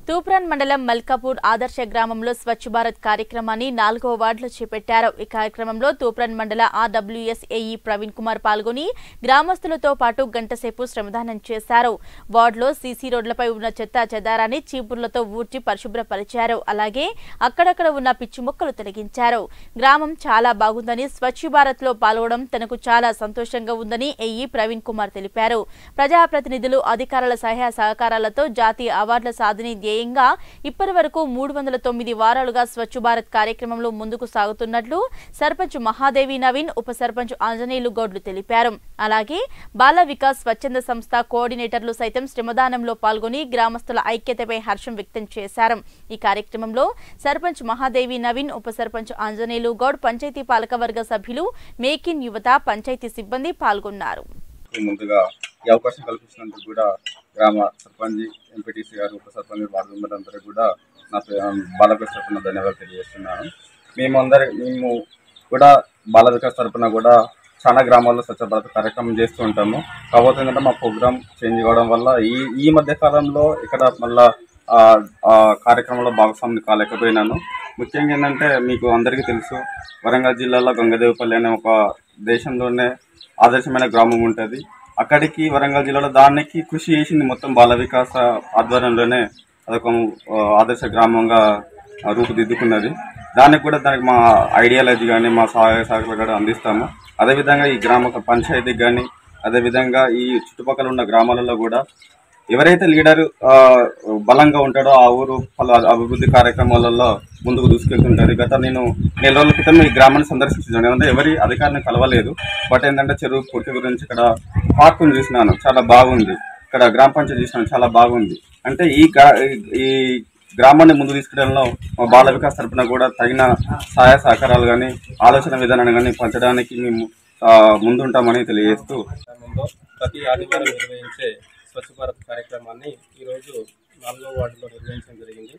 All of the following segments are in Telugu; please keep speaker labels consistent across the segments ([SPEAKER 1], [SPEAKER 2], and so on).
[SPEAKER 1] తూప్రాన్ మండలం మల్కాపూర్ ఆదర్శ గ్రామంలో స్వచ్ఛ భారత్ కార్యక్రమాన్ని నాలుగో వార్డులో చేపట్టారు ఈ కార్యక్రమంలో తూప్రాన్ మండల ఆర్డబ్ల్యూఎస్ ఏఈ ప్రవీణ్ కుమార్ పాల్గొని గ్రామస్తులతో పాటు గంటసేపు శ్రమదానం చేశారు వార్డులో సీసీ రోడ్లపై ఉన్న చెత్త చెదారాన్ని చీపుర్లతో ఊడ్చి పరిశుభ్రపరిచారు అలాగే అక్కడక్కడ ఉన్న పిచ్చి మొక్కలు తొలగించారు గ్రామం చాలా బాగుందని స్వచ్ఛ భారత్ లో పాల్గొనడం తనకు చాలా సంతోషంగా ఉందని ఏఈ ప్రవీణ్ కుమార్ తెలిపారు ప్రజాప్రతినిధులు అధికారుల సహాయ సహకారాలతో జాతీయ అవార్డుల సాధన ధ్యేయంగా ఇప్పటి వరకు మూడు వందల తొమ్మిది వారాలుగా స్వచ్ఛ భారత్ కార్యక్రమంలో ముందుకు సాగుతున్నట్లు సర్పంచ్ మహాదేవి నవీన్ ఉప సర్పంచ్ ఆంజనేయులు గౌడ్లు తెలిపారు అలాగే బాల వికాస్ స్వచ్ఛంద సంస్థ కోఆర్డినేటర్లు సైతం శ్రమదానంలో పాల్గొని గ్రామస్తుల ఐక్యతపై హర్షం వ్యక్తం చేశారు ఈ కార్యక్రమంలో సర్పంచ్ మహాదేవి నవీన్ ఉప సర్పంచ్ ఆంజనేయులు గౌడ్ పంచాయతీ పాలకవర్గ సభ్యులు మేక్ ఇన్ యువత పంచాయతీ సిబ్బంది పాల్గొన్నారు
[SPEAKER 2] ముందుగా ఈ అవకాశం కల్పించినందుకు కూడా గ్రామ సర్పంచ్ ఎంపీటీసీ గారు ఉప సర్పంచ్ వార్డు మెంబర్లందరూ కూడా నా బాలవికాస్ తరఫున ధన్యవాదాలు తెలియజేస్తున్నాను మేమందరి మేము కూడా బాల వికాస్ తరఫున కూడా చాలా గ్రామాల్లో స్వచ్ఛ భారత్ కార్యక్రమం చేస్తూ ఉంటాము కాకపోతే ఏంటంటే మా ప్రోగ్రామ్ చేంజ్ కావడం వల్ల ఈ ఈ మధ్య కాలంలో ఇక్కడ మళ్ళా ఆ, ఆ కార్యక్రమంలో భాగస్వామిని కాలేకపోయినాను ముఖ్యంగా ఏంటంటే మీకు అందరికీ తెలుసు వరంగల్ జిల్లాలో గంగదేవపల్లి అనే ఒక దేశంలోనే ఆదర్శమైన గ్రామం ఉంటుంది అక్కడికి వరంగల్ జిల్లాలో దానికి కృషి చేసింది మొత్తం బాల వికాస ఆధ్వర్యంలోనే అదొక ఆ, ఆదర్శ గ్రామంగా ఆ, రూపుదిద్దుకున్నది దానికి కూడా దానికి మా ఐడియాలజీ కానీ మా సహాయ సహకారాలు కూడా అందిస్తాము అదేవిధంగా ఈ గ్రామ పంచాయతీకి కానీ అదేవిధంగా ఈ చుట్టుపక్కల ఉన్న గ్రామాలలో కూడా ఎవరైతే లీడర్ ఆ, బలంగా ఉంటాడో ఆ ఊరు పలు అభివృద్ధి కార్యక్రమాలలో ముందుకు దూసుకెళ్తుంటారు గత నేను నెల రోజుల క్రితం ఈ గ్రామాన్ని సందర్శించాను అంటే ఎవరి అధికారిని కలవలేదు బట్ ఏంటంటే చెరువు పూర్తి గురించి ఇక్కడ పార్కును చూసినాను చాలా బాగుంది ఇక్కడ గ్రామ పంచాయతీ చూసినాను చాలా బాగుంది అంటే ఈ గ్రా- ఈ గ్రామాన్ని ముందు తీసుకెళ్లడంలో మా బాల వికాస్ తరపున కూడా తగిన సహాయ సహకారాలు కానీ ఆలోచన విధానాన్ని కానీ పంచడానికి మేము ఆ, ముందుంటామని తెలియజేస్తూ
[SPEAKER 3] గ్రామంలో ప్రతి ఆదివారం నిర్వహించే స్వచ్ఛ భారత్ కార్యక్రమాన్ని ఈరోజు నాలుగో వార్డులో నిర్వహించడం జరిగింది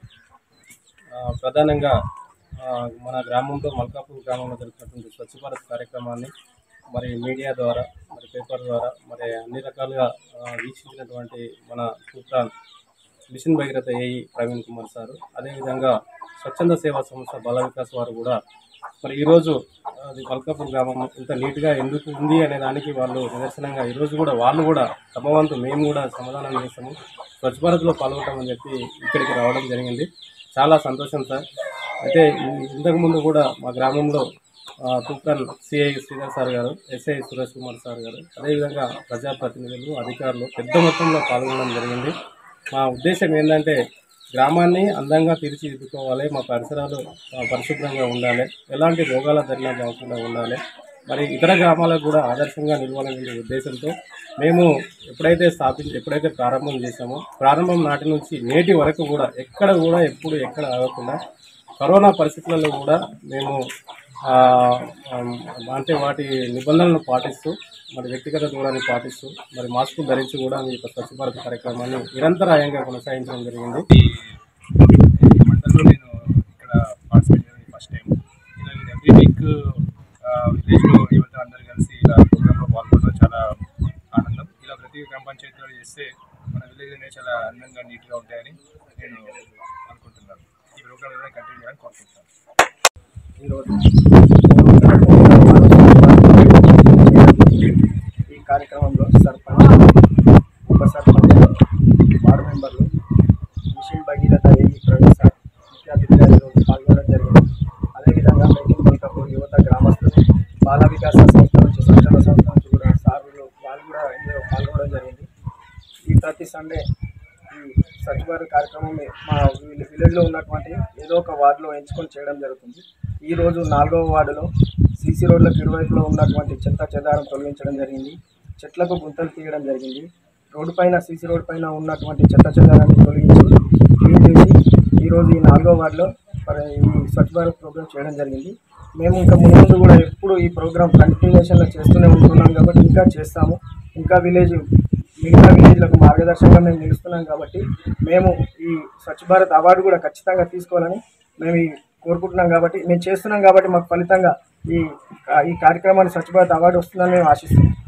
[SPEAKER 3] ఆ, ప్రధానంగా ఆ, మన గ్రామంలో మల్కాపూర్ గ్రామంలో జరుగుతున్నటువంటి స్వచ్ఛ భారత్ కార్యక్రమాన్ని మరి మీడియా ద్వారా మరి పేపర్ ద్వారా మరి అన్ని రకాలుగా ఆ, వీక్షించినటువంటి మన సూత్రాన్ mission Bhagiratha AE Praveen Kumar sir అదేవిధంగా స్వచ్ఛంద సేవా సంస్థ బల వికాస్ వారు కూడా మరి ఈరోజు అది మల్కాపూర్ గ్రామం ఇంత నీట్గా ఎందుకు ఉంది అనే దానికి వాళ్ళు నిదర్శనంగా ఈరోజు కూడా వాళ్ళు కూడా తమ వంతు మేము కూడా సమాధానం చేస్తాము స్వచ్ఛ భారత్లో పాల్గొంటామని చెప్పి ఇక్కడికి రావడం జరిగింది చాలా సంతోషం సార్ అయితే ఈ- ఇంతకుముందు కూడా మా గ్రామంలో ఆ, తూకన్ CI Sridhar sir garu SI Suresh Kumar sir garu అదేవిధంగా ప్రజాప్రతినిధులు అధికారులు పెద్ద మొత్తంలో పాల్గొనడం జరిగింది మా ఉద్దేశం ఏంటంటే గ్రామాన్ని అందంగా తీర్చిదిద్దుకోవాలి మా పరిసరాలు ఆ, పరిశుభ్రంగా ఉండాలి ఎలాంటి రోగాల ధరణ కాకుండా ఉండాలి మరి ఇతర గ్రామాలకు కూడా ఆదర్శంగా నిలవాలనే ఉద్దేశంతో మేము ఎప్పుడైతే స్థాపించి ఎప్పుడైతే ప్రారంభం చేశామో ప్రారంభం నాటి నుంచి నేటి వరకు కూడా ఎక్కడ కూడా ఎప్పుడు ఎక్కడ ఆగకుండా కరోనా పరిస్థితులలో కూడా మేము ఆ, ఆ, అంటే వాటి నిబంధనలను పాటిస్తూ మరి వ్యక్తిగత దూరాన్ని పాటిస్తూ మరి మాస్కులు ధరించి కూడా మీ యొక్క స్వచ్ఛ భారత్ కార్యక్రమాన్ని నిరంతరాయంగా కొనసాగించడం జరిగింది
[SPEAKER 4] ఈ మండలంలో నేను ఇక్కడ పార్టిసిపేట్ చేయడం ఫస్ట్ టైం ఇలా ఎవ్రీ వీక్ విలేజ్లో యువత అందరు కలిసి ఇలా ప్రోగ్రాంలో పాల్గొనడం చాలా ఆనందం ఇలా ప్రతి గ్రామ పంచాయతీలో చేస్తే మన విలేజ్ అనేది చాలా అందంగా నీట్గా ఉంటాయని నేను అనుకుంటున్నాను ఈ ప్రోగ్రామ్ ఏదైనా కంటిన్యూ చేయాలని కోరుకుంటున్నాను
[SPEAKER 5] ఈ కార్యక్రమంలో సర్పంచ్ ఉప సర్పంచ్ వార్డు మెంబర్లు mission Bhagiratha AE Praveen sir ముఖ్య అతిథిగా ఈరోజు పాల్గొనడం జరిగింది అదేవిధంగా మేకింగ్ మల్కాపూర్ యువత గ్రామస్తులు బాల వికాస సంస్థ నుంచి స్వచ్ఛంద సంస్థ నుంచి కూడా సార్లు వాళ్ళు కూడా ఇందులో పాల్గొనడం జరిగింది ఈ ప్రతి సండే ఈ స్వచ్ఛ భారత్ కార్యక్రమం మా విల్- విలేజ్లో ఉన్నటువంటి ఏదో ఒక వార్డులో ఎంచుకొని చేయడం జరుగుతుంది ఈ రోజు నాలుగవ వార్డులో సీసీ రోడ్లకు ఇరువైపులో ఉన్నటువంటి చెత్త చెదారం తొలగించడం జరిగింది చెట్లకు గుంతలు తీయడం జరిగింది రోడ్డు పైన సీసీ రోడ్ పైన ఉన్నటువంటి చెత్త చెదారాన్ని తొలగించి క్లీన్ చేసి ఈరోజు ఈ నాలుగో వార్డులో మరి ఈ స్వచ్ఛ భారత్ ప్రోగ్రామ్ చేయడం జరిగింది మేము ఇంకా ముందు కూడా ఎప్పుడు ఈ ప్రోగ్రామ్ కంటిన్యూషన్లో చేస్తూనే ఉంటున్నాం కాబట్టి ఇంకా చేస్తాము ఇంకా విలేజ్ మిగతా విలేజ్లకు మార్గదర్శకంగా మేము నిలుస్తున్నాం కాబట్టి మేము ఈ స్వచ్ఛ భారత్ అవార్డు కూడా ఖచ్చితంగా తీసుకోవాలని మేము ఈ కోరుకుంటున్నాం కాబట్టి మేము చేస్తున్నాం కాబట్టి మాకు ఫలితంగా ఈ ఈ కార్యక్రమాన్ని స్వచ్ఛ భారత్ అవార్డు వస్తుందని మేము ఆశిస్తున్నాం